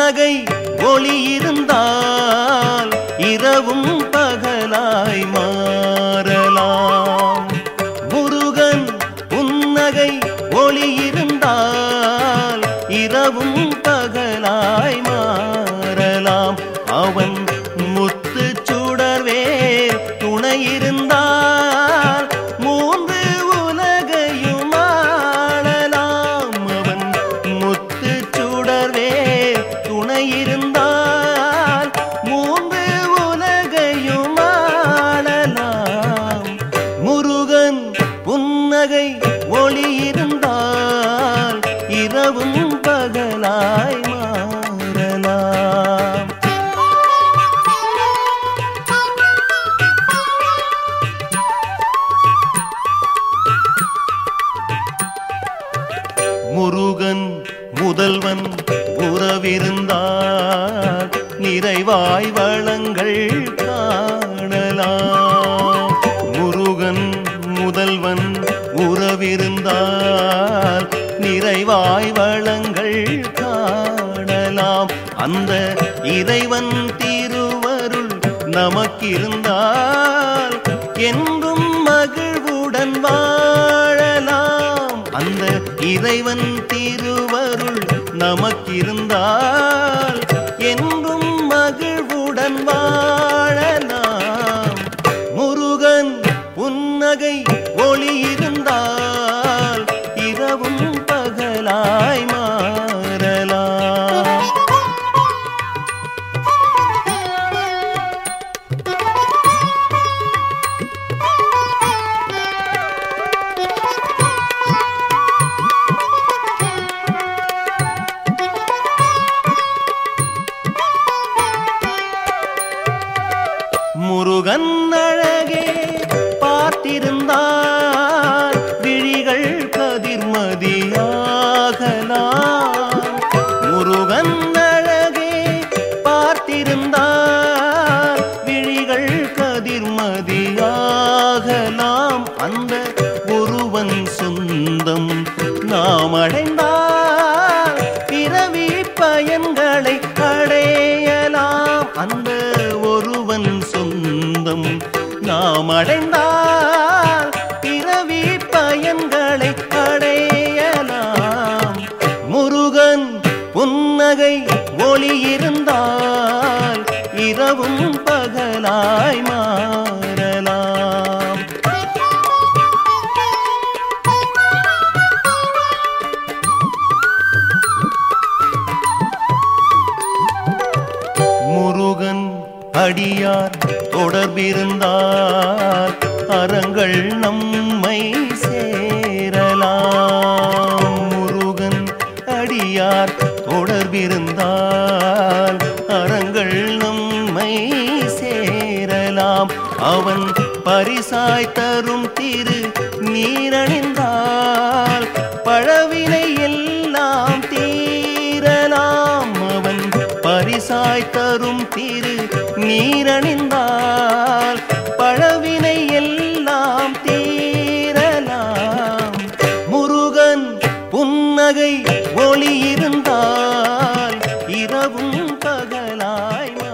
புன்னகை ஒளி இருந்தால் இரவும் பகலாய் மாறலாம் முருகன் புன்னகை ஒளி இருந்தால் இரவும் பகலாய் மாறலாம் அவன் முத்து சுடர்வேல் துணை இருந்தால் மூன்று உலகையும் ஆளலாம் அவன் முத்து சுடர்வேல் துணை இருந்தால் மூன்று உலகையும் ஆளலாம் முருகன் புன்னகை ஒளி இருந்தால் இரவும் பகலாய் மாறலாம் முருகன் முதல்வன் உறவிருந்தால் நிறைவாய் வளங்கள் காணலாம் முருகன் முதல்வன் உறவிருந்தால் நிறைவாய் வளங்கள் காணலாம் அந்த இறைவன் திருவருள் நமக்கிருந்தால் என்றும் மகிழ்வுடன் வாழலாம் அந்த இறைவன் திருவருள் நமக்கிருந்தால் என்றும் மகிழ்வுடன் வாழலாம் முருகன் புன்னகை ஒளி இருந்தால் இரவும் பகலாய் மாறலாம் முருகன் அழகே பார்த்திருந்தால் விழிகள் கதிர்மதியாகலாம் முருகன் அழகே பார்த்திருந்தால் விழிகள் கதிர்மதியாகலாம் அந்த ஒருவன் சொந்தம் நாம் அடைந்தால் பிறவி பயன்களை அடையலாம் அந்த ஒருவன் சொந்தம் நாம் அடைந்தால் பிறவி பயன்களை அடையலாம் முருகன் புன்னகை ஒளி இருந்தால் இரவும் பகலாய் மாறலாம் முருகன் அடியார் தொடர்பிருந்தால் அறங்கள் நம்மை சேரலாம் முருகன் அடியார் தொடர்பிருந்தால் அறங்கள் நம்மை சேரலாம் அவன் பரிசாய் தரும் திரு நீரணிந்தால் பழவினை எல்லாம் தீரலாம் அவன் பரிசாய் தரும் திரு நீரணிந்தால் பழவினை எல்லாம் தீரலாம் முருகன் புன்னகை ஒளி இருந்தால் இரவும் பகலாய்